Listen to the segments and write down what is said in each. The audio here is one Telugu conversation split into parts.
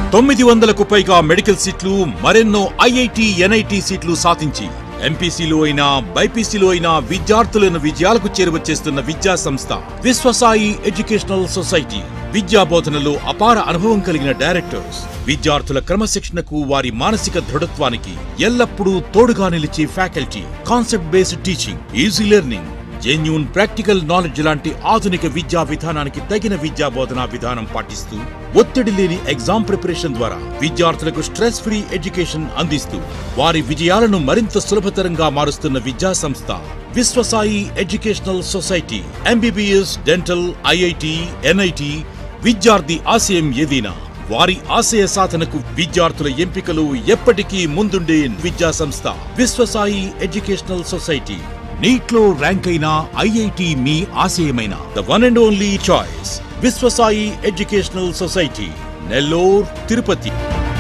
తొమ్మిది వందలకు పైగా మెడికల్ సీట్లు మరెన్నో ఐఐటి ఎన్ఐటి సీట్లు సాధించి ఎంపీసీలో అయినా బైపీసీలో అయినా విద్యార్థులను విజయాలకు చేరువచ్చేస్తున్న విద్యా సంస్థ విశ్వసాయి ఎడ్యుకేషనల్ సొసైటీ విద్యా బోధనలో అపార అనుభవం కలిగిన డైరెక్టర్స్ విద్యార్థుల క్రమశిక్షణకు వారి మానసిక దృఢత్వానికి ఎల్లప్పుడూ తోడుగా నిలిచే faculty concept based teaching easy learning genuine practical knowledge లాంటి ఆధునిక విద్యా విధానానికి తగిన విద్యా బోధనా విధానం పాటిస్తూ ఒత్తిడి లేని ఎగ్జామ్ ప్రిపరేషన్ ద్వారా విద్యార్థులకు స్ట్రెస్ ఫ్రీ ఎడ్యుకేషన్ అందిస్తూ వారి విజయాలను మరింత సులభతరంగా మారుస్తున్న విద్యా సంస్థ Viswasai educational society MBBS dental IIT NIT విద్యార్థి ఆశయం ఏదైనా వారి ఆశయ సాధనకు విద్యార్థుల ఎంపికలు ఎప్పటికీ ముందుండే విద్యా సంస్థ విశ్వసాయి ఎడ్యుకేషనల్ సొసైటీ నీట్లో ర్యాంక్ అయిన ఐఐటి మీ ఆశయమైన the one and only choice Viswasai educational society Nellore Tirupati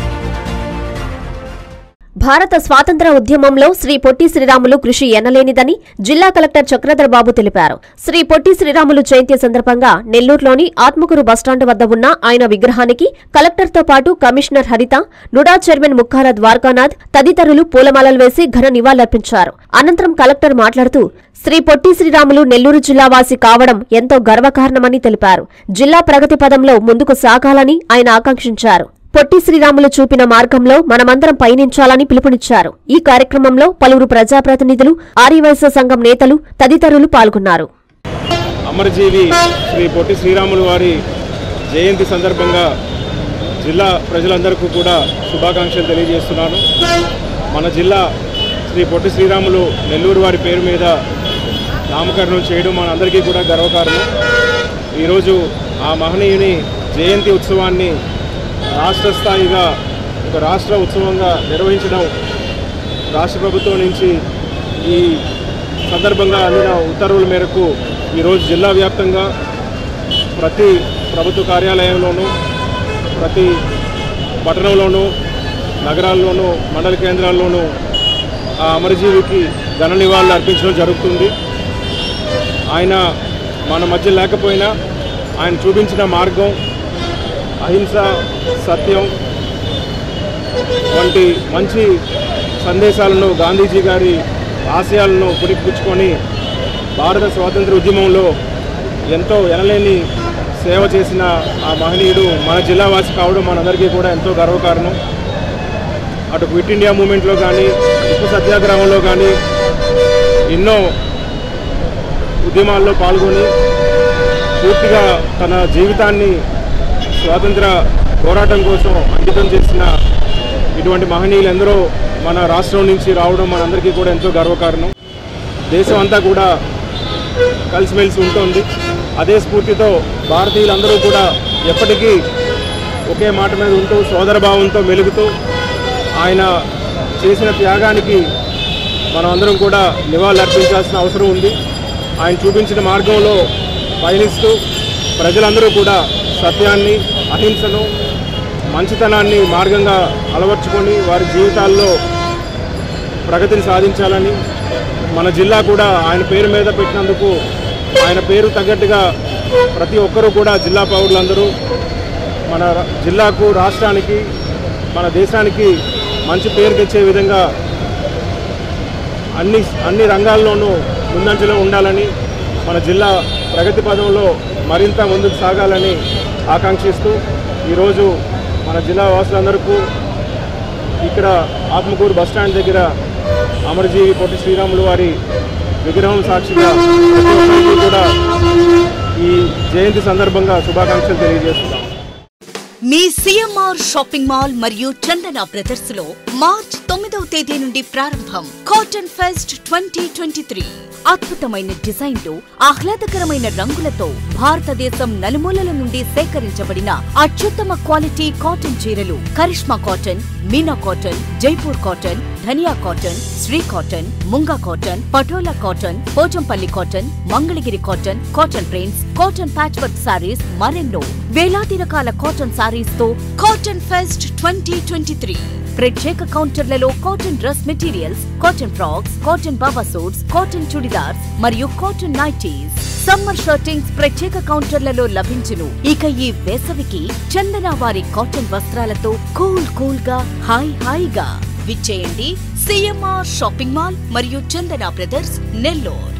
భారత స్వాతంత్ర ఉద్యమంలో శ్రీ పొట్టి శ్రీరాములు కృషి ఎనలేనిదని జిల్లా కలెక్టర్ చక్రధర్ బాబు తెలిపారు శ్రీ పొట్టి శ్రీరాములు జయంతి సందర్భంగా నెల్లూరులోని ఆత్మకూరు బస్టాండ్ వద్ద ఉన్న ఆయన విగ్రహానికి కలెక్టర్తో పాటు కమిషనర్ హరిత నుడా చైర్మన్ ముక్కాల ద్వారకానాథ్ తదితరులు పూలమాలలు వేసి ఘన నివాళులర్పించారు అనంతరం కలెక్టర్ మాట్లాడుతూ శ్రీ పొట్టి శ్రీరాములు నెల్లూరు జిల్లావాసి కావడం ఎంతో గర్వకారణమని తెలిపారు జిల్లా ప్రగతి పదంలో ముందుకు సాగాలని ఆయన ఆకాంక్షించారు పొట్టి శ్రీరాములు చూపిన మార్గంలో మనమందరం పయనించాలని పిలుపునిచ్చారు ఈ కార్యక్రమంలో పలువురు ప్రజాప్రతినిధులు ఆర్యవైశ్య సంఘం నేతలు తదితరులు పాల్గొన్నారు అమరజీవి శ్రీ పొట్టి శ్రీరాములు వారి జయంతి సందర్భంగా జిల్లా ప్రజలందరికీ కూడా శుభాకాంక్షలు తెలియజేస్తున్నాను మన జిల్లా శ్రీ పొట్టి శ్రీరాములు నెల్లూరు వారి పేరు మీద నామకరణం చేయడం మనందరికీ కూడా గర్వకారణం ఈరోజు ఆ మహనీయుని జయంతి ఉత్సవాన్ని రాష్ట్ర స్థాయిగా ఒక రాష్ట్ర ఉత్సవంగా నిర్వహించడం రాష్ట్ర ప్రభుత్వం నుంచి ఈ సందర్భంగా అందిన ఉత్తర్వుల మేరకు ఈరోజు జిల్లా వ్యాప్తంగా ప్రతి ప్రభుత్వ కార్యాలయంలోనూ ప్రతి పట్టణంలోనూ నగరాల్లోనూ మండల కేంద్రాల్లోనూ ఆ అమరజీవికి ఘన నివాళులు అర్పించడం జరుగుతుంది ఆయన మన మధ్య లేకపోయినా ఆయన చూపించిన మార్గం అహింస సత్యం వంటి మంచి సందేశాలను గాంధీజీ గారి ఆశయాలను పురిపుచ్చుకొని భారత స్వాతంత్ర ఉద్యమంలో ఎంతో ఎనలేని సేవ చేసిన ఆ మహనీయుడు మన జిల్లావాసి కావడం మనందరికీ కూడా ఎంతో గర్వకారణం అటు క్విట్ ఇండియా మూమెంట్లో కానీ ఉప్పు సత్యాగ్రహంలో కానీ ఎన్నో ఉద్యమాల్లో పాల్గొని పూర్తిగా తన జీవితాన్ని స్వాతంత్ర పోరాటం కోసం అంకితం చేసిన ఇటువంటి మహనీయులు ఎందరో మన రాష్ట్రం నుంచి రావడం మనందరికీ కూడా ఎంతో గర్వకారణం దేశం అంతా కూడా కలిసిమెలిసి ఉంటుంది అదే స్ఫూర్తితో భారతీయులందరూ కూడా ఎప్పటికీ ఒకే మాట మీద ఉంటూ సోదరభావంతో మెలుగుతూ ఆయన చేసిన త్యాగానికి మనం అందరం కూడా నివాళులు అర్పించాల్సిన అవసరం ఉంది ఆయన చూపించిన మార్గంలో పయనిస్తూ ప్రజలందరూ కూడా సత్యాన్ని అహింసను మంచితనాన్ని మార్గంగా అలవర్చుకొని వారి జీవితాల్లో ప్రగతిని సాధించాలని మన జిల్లా కూడా ఆయన పేరు మీద పెట్టినందుకు ఆయన పేరు తగ్గట్టుగా ప్రతి ఒక్కరూ కూడా జిల్లా పౌరులందరూ మన ర- జిల్లాకు రాష్ట్రానికి మన దేశానికి మంచి పేరు తెచ్చే విధంగా అన్ని అన్ని రంగాల్లోనూ ముందంజలో ఉండాలని మన జిల్లా ప్రగతి పదంలో మరింత ముందుకు సాగాలని ఆకాంక్షిస్తూ ఈరోజు మన జిల్లా వాసులందరికీ ఇక్కడ ఆత్మకూరు బస్టాండ్ దగ్గర అమరజీవి పొట్టి శ్రీరాములు వారి విగ్రహం సాక్షిగా ప్రతి ఒక్కరికి కూడా ఈ జయంతి సందర్భంగా శుభాకాంక్షలు తెలియజేస్తున్నాం మీ సిఎంఆర్ షాపింగ్ మాల్ మరియు చందన బ్రదర్స్ లో మార్చ్ తొమ్మిదవ తేదీ నుండి ప్రారంభం cotton fest twenty twenty three అద్భుతమైన డిజైన్లు ఆహ్లాదకరమైన రంగులతో భారతదేశం నలుమూలల నుండి సేకరించబడిన అత్యుత్తమ క్వాలిటీ కాటన్ చీరలు Karishma cotton Meena cotton Jaipur cotton Dhaniya cotton Shri cotton Munga cotton Patola cotton Pochampally cotton Mangalagiri cotton cotton prints cotton patch work sarees మరెన్నో వేలాది రకాల కాటన్ సారీస్ తో cotton fest twenty twenty three ప్రత్యేక కౌంటర్లలో cotton dress materials cotton frocks cotton baba suits cotton churidars మరియు కాటన్ నైటీస్ సమ్మర్ షర్టింగ్స్ ప్రత్యేక కౌంటర్లలో లభించును ఇక ఈ వేసవికి చందన వారి కాటన్ వస్త్రాలతో కూల్ కూల్ గా హాయ్ హాయిగా విచ్చేయండి సిఎంఆర్ షాపింగ్ మాల్ మరియు చందన బ్రదర్స్ నెల్లూరు